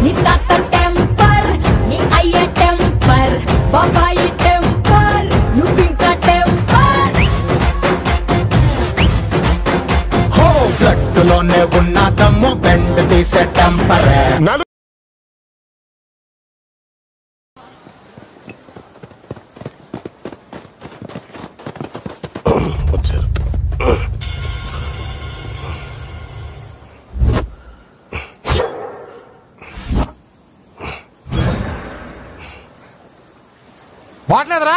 నీ తాత టెంపర్ నీ అయ్య టెంపర్ బాబాయి టెంపర్ నువ్వింకా టెంపర్ హో బ్లడ్ లోనే ఉన్న దమ్ము బెండ్ తీసే టెంపర్ నలు వచ్చారు బాట్లేదురా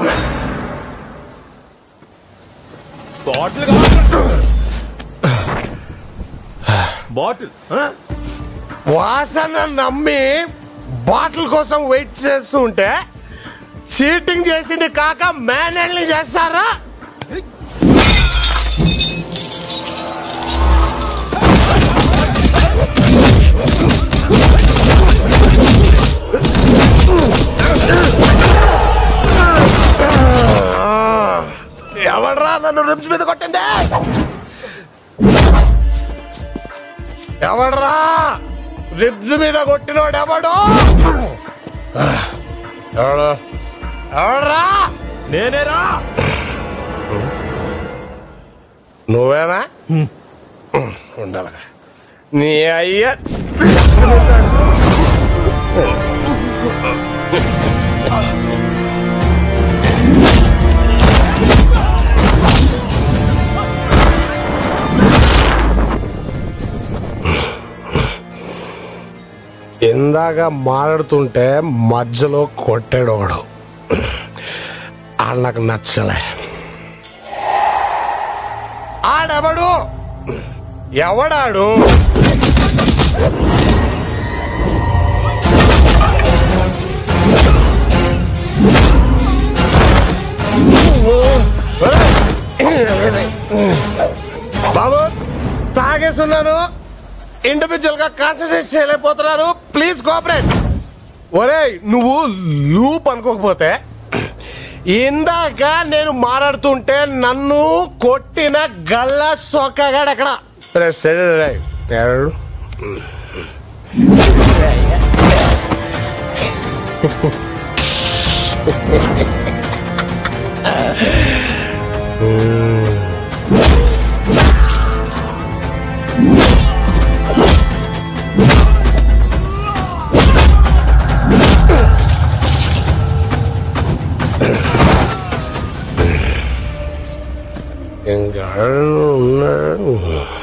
బాటిల్ కావాలి బాటిల్ ఆ? వాసన నమ్మి బాటిల్ కోసం వెయిట్ చేస్తూ ఉంటే చీటింగ్ చేసింది కాక మేనల్ని చేస్తారా ఎవడ్రా నన్ను రిమ్స్ మీద కొట్టింది ఎవడ్రా రిబ్స్ మీద కొట్టినోడు ఎవడు ఎవడు ఎవడ్రా నేనేరా నువ్వేనా ఉండాలి నీ అయ్య ఇందాక మాట్లాడుతుంటే మధ్యలో కొట్టాడు ఒకడు ఆడు నాకు నచ్చలే ఆడెవడు ఎవడాడు బాబు తాగేస్తున్నాను ఇండివిజువల్ గా కాన్సన్ట్రేట్ చేయలేకపోతున్నారు ప్లీజ్ కోఆపరేట్ ఒరే నువ్వు లూప్ అనుకోకపోతే ఇందాక నేను మాట్లాడుతుంటే నన్ను కొట్టిన గల్ల సొక్కగాడు అక్కడ రే, సరే, రే, ఎవరు? ఇంకా ఉన్నాడు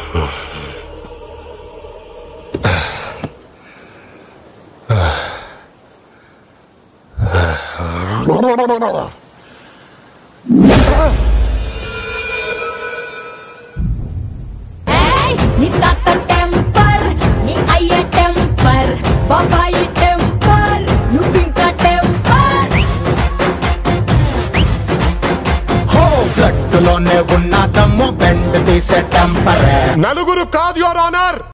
ఏయ్ నీ తాత టెంపర్ నీ అయ్య టెంపర్ బాబాయి టెంపర్ నువ్వింకా టెంపర్ హో బ్లడ్ లోనే ఉన్న దమ్ము బెండ్ తీసే టెంపర్ నలుగురు కాదు యువర్ ఆనర్